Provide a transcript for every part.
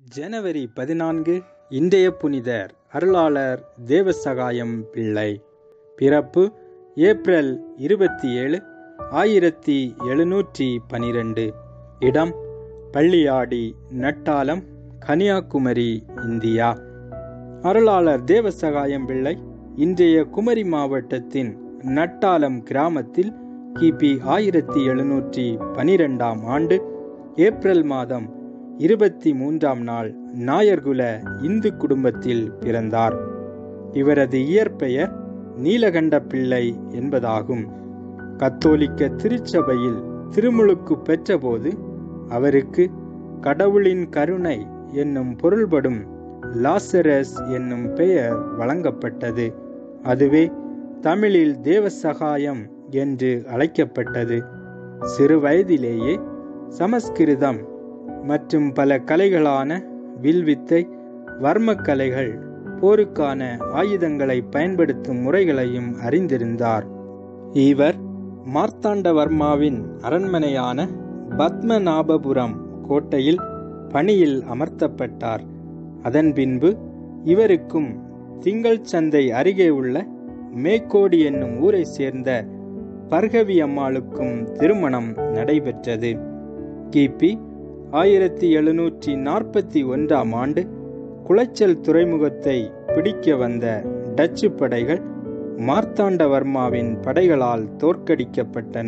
ஜனவரி பதினான்கு இன்றைய புனிதர் அருளாளர் தேவசகாயம் பிள்ளை பிறப்பு ஏப்ரல் இருபத்தி ஏழு ஆயிரத்தி எழுநூற்றி பனிரெண்டு இடம் பள்ளியாடி நட்டாலம் கன்னியாகுமரி இந்தியா அருளாளர் தேவசகாயம் பிள்ளை இன்றைய குமரி மாவட்டத்தின் நட்டாலம் கிராமத்தில் கிபி ஆயிரத்தி எழுநூற்றி பனிரெண்டாம் ஆண்டு ஏப்ரல் மாதம் இருபத்தி மூன்றாம் நாள் நாயர்குல இந்து குடும்பத்தில் பிறந்தார் இவரது இயற்பெயர் நீலகண்ட பிள்ளை என்பதாகும் கத்தோலிக்க திருச்சபையில் திருமுழுக்கு பெற்றபோது அவருக்கு கடவுளின் கருணை என்னும் பொருள்படும் லாசரஸ் என்னும் பெயர் வழங்கப்பட்டது அதுவே தமிழில் தேவசகாயம் என்று அழைக்கப்பட்டது சிறு வயதிலேயே சமஸ்கிருதம் மற்றும் பல கலைகளான வில்வித்தை வர்மக்கலைகள் போருக்கான ஆயுதங்களை பயன்படுத்தும் முறைகளையும் அறிந்திருந்தார் இவர் மார்த்தாண்டவர்மாவின் அரண்மனையான பத்மநாபபுரம் கோட்டையில் பணியில் அமர்த்தப்பட்டார் அதன் பின்பு இவருக்கும் திங்கள் சந்தை அருகே உள்ள மேக்கோடி என்னும் ஊரை சேர்ந்த பர்கவி அம்மாளுக்கும் திருமணம் நடைபெற்றது கிபி ஆயிரத்தி எழுநூற்றி நாற்பத்தி ஒன்றாம் ஆண்டு குளச்சல் துறைமுகத்தை பிடிக்க வந்த டச்சு படைகள் மார்த்தாண்டவர்மாவின் படைகளால் தோற்கடிக்கப்பட்டன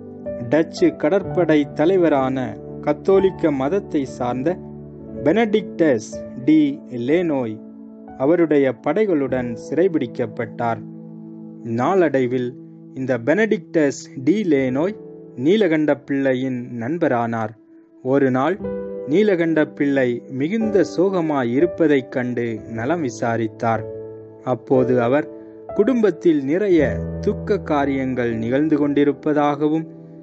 டச்சு கடற்படை தலைவரான கத்தோலிக்க மதத்தை சார்ந்த பெனடிக்டஸ் டி லேனோய் அவருடைய படைகளுடன் சிறைபிடிக்கப்பட்டார் நாளடைவில் இந்த பெனடிக்டஸ் டி லேனோய் நீலகண்ட பிள்ளையின் நண்பரானார் ஒரு நாள் நீலகண்ட பிள்ளை மிகுந்த சோகமாய் இருப்பதைக் கண்டு நலம் விசாரித்தார் அப்போது அவர் குடும்பத்தில் நிறைய துக்க காரியங்கள் நிகழ்ந்து கொண்டிருப்பதாகவும்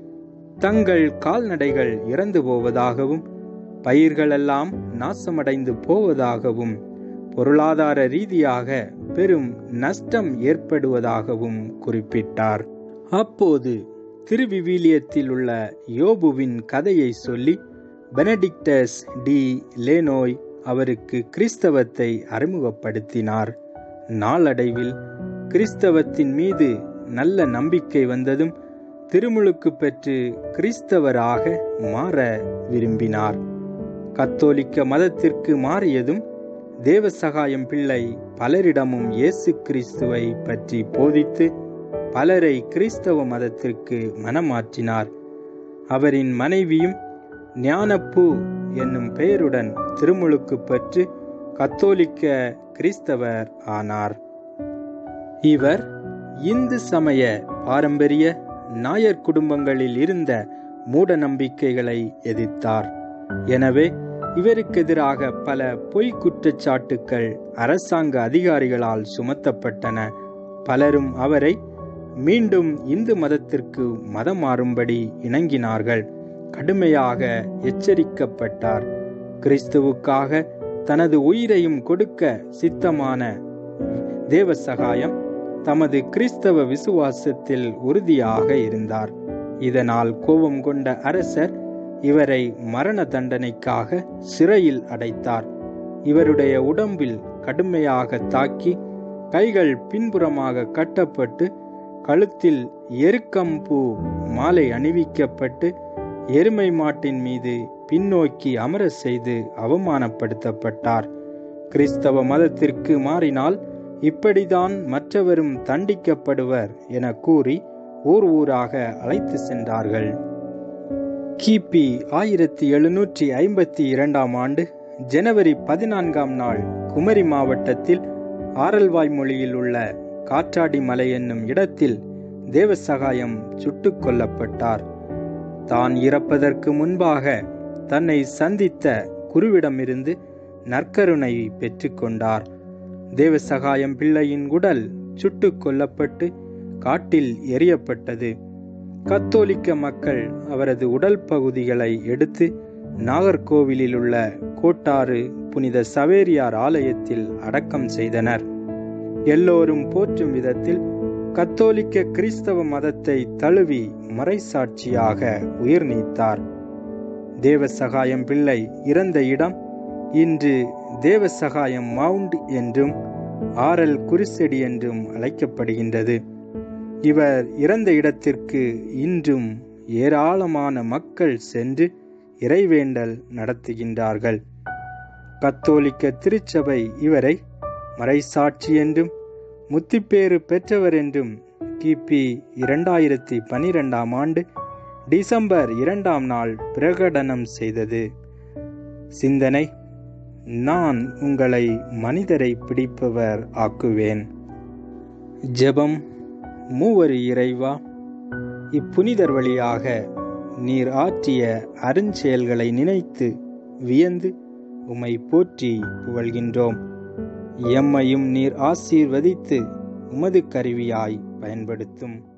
தங்கள் கால்நடைகள் இறந்து போவதாகவும் பயிர்களெல்லாம் நாசமடைந்து போவதாகவும் பொருளாதார ரீதியாக பெரும் நஷ்டம் ஏற்படுவதாகவும் குறிப்பிட்டார் அப்போது திருவிவிலியத்தில் உள்ள யோபுவின் கதையை சொல்லி பெனடிக்டஸ் டி லேனோய் அவருக்கு கிறிஸ்தவத்தை அறிமுகப்படுத்தினார் நாளடைவில் கிறிஸ்தவத்தின் மீது நல்ல நம்பிக்கை வந்ததும் திருமுழுக்கு பெற்று கிறிஸ்தவராக மாற விரும்பினார் கத்தோலிக்க மதத்திற்கு மாறியதும் தேவசகாயம் பிள்ளை பலரிடமும் இயேசு கிறிஸ்துவை பற்றி போதித்து பலரை கிறிஸ்தவ மதத்திற்கு மனமாற்றினார் அவரின் மனைவியும் ஞானப்பூ என்னும் பெயருடன் திருமுழுக்கு பெற்று கத்தோலிக்க கிறிஸ்தவர் ஆனார் இவர் இந்து சமய பாரம்பரிய நாயர் குடும்பங்களில் இருந்த மூட நம்பிக்கைகளை எதிர்த்தார் எனவே இவருக்கு எதிராக பல பொய் குற்றச்சாட்டுக்கள் அரசாங்க அதிகாரிகளால் சுமத்தப்பட்டன பலரும் அவரை மீண்டும் இந்து மதத்திற்கு மதம் மாறும்படி இணங்கினார்கள் கடுமையாக எச்சரிக்கப்பட்டார் கிறிஸ்துவுக்காக தனது உயிரையும் கொடுக்க சித்தமான தேவசகாயம் தமது கிறிஸ்தவ விசுவாசத்தில் உறுதியாக இருந்தார் இதனால் கோபம் கொண்ட அரசர் இவரை மரண தண்டனைக்காக சிறையில் அடைத்தார் இவருடைய உடம்பில் கடுமையாக தாக்கி கைகள் பின்புறமாக கட்டப்பட்டு கழுத்தில் எருக்கம்பூ மாலை அணிவிக்கப்பட்டு எருமை மாட்டின் மீது பின்னோக்கி அமர செய்து அவமானப்படுத்தப்பட்டார் கிறிஸ்தவ மதத்திற்கு மாறினால் இப்படிதான் மற்றவரும் தண்டிக்கப்படுவர் என கூறி ஊர் ஊராக அழைத்து சென்றார்கள் கிபி ஆயிரத்தி எழுநூற்றி ஐம்பத்தி இரண்டாம் ஆண்டு ஜனவரி பதினான்காம் நாள் குமரி மாவட்டத்தில் ஆரல்வாய் மொழியில் உள்ள காற்றாடி மலை என்னும் இடத்தில் தேவசகாயம் சுட்டுக் கொல்லப்பட்டார் தான் இறப்பதற்கு முன்பாக தன்னை சந்தித்த குருவிடமிருந்து நற்கருணை பெற்றுக்கொண்டார் தேவசகாயம் பிள்ளையின் உடல் சுட்டுக் கொல்லப்பட்டு காட்டில் எரியப்பட்டது கத்தோலிக்க மக்கள் அவரது உடல் பகுதிகளை எடுத்து நாகர்கோவிலில் உள்ள கோட்டாறு புனித சவேரியார் ஆலயத்தில் அடக்கம் செய்தனர் எல்லோரும் போற்றும் விதத்தில் கத்தோலிக்க கிறிஸ்தவ மதத்தை தழுவி மறைசாட்சியாக உயிர் நீத்தார் தேவசகாயம் பிள்ளை இறந்த இடம் இன்று தேவசகாயம் மவுண்ட் என்றும் ஆரல் குருசெடி என்றும் அழைக்கப்படுகின்றது இவர் இறந்த இடத்திற்கு இன்றும் ஏராளமான மக்கள் சென்று இறைவேண்டல் நடத்துகின்றார்கள் கத்தோலிக்க திருச்சபை இவரை மறைசாட்சி என்றும் முத்திப்பேறு பெற்றவர் என்றும் கிபி இரண்டாயிரத்தி பனிரெண்டாம் ஆண்டு டிசம்பர் இரண்டாம் நாள் பிரகடனம் செய்தது சிந்தனை நான் உங்களை மனிதரை பிடிப்பவர் ஆக்குவேன் ஜெபம் மூவரு இறைவா இப்புனிதர் வழியாக நீர் ஆற்றிய அருஞ்செயல்களை நினைத்து வியந்து உம்மை போற்றி புகழ்கின்றோம் எம்மையும் நீர் ஆசீர்வதித்து உமது கருவியாய் பயன்படுத்தும்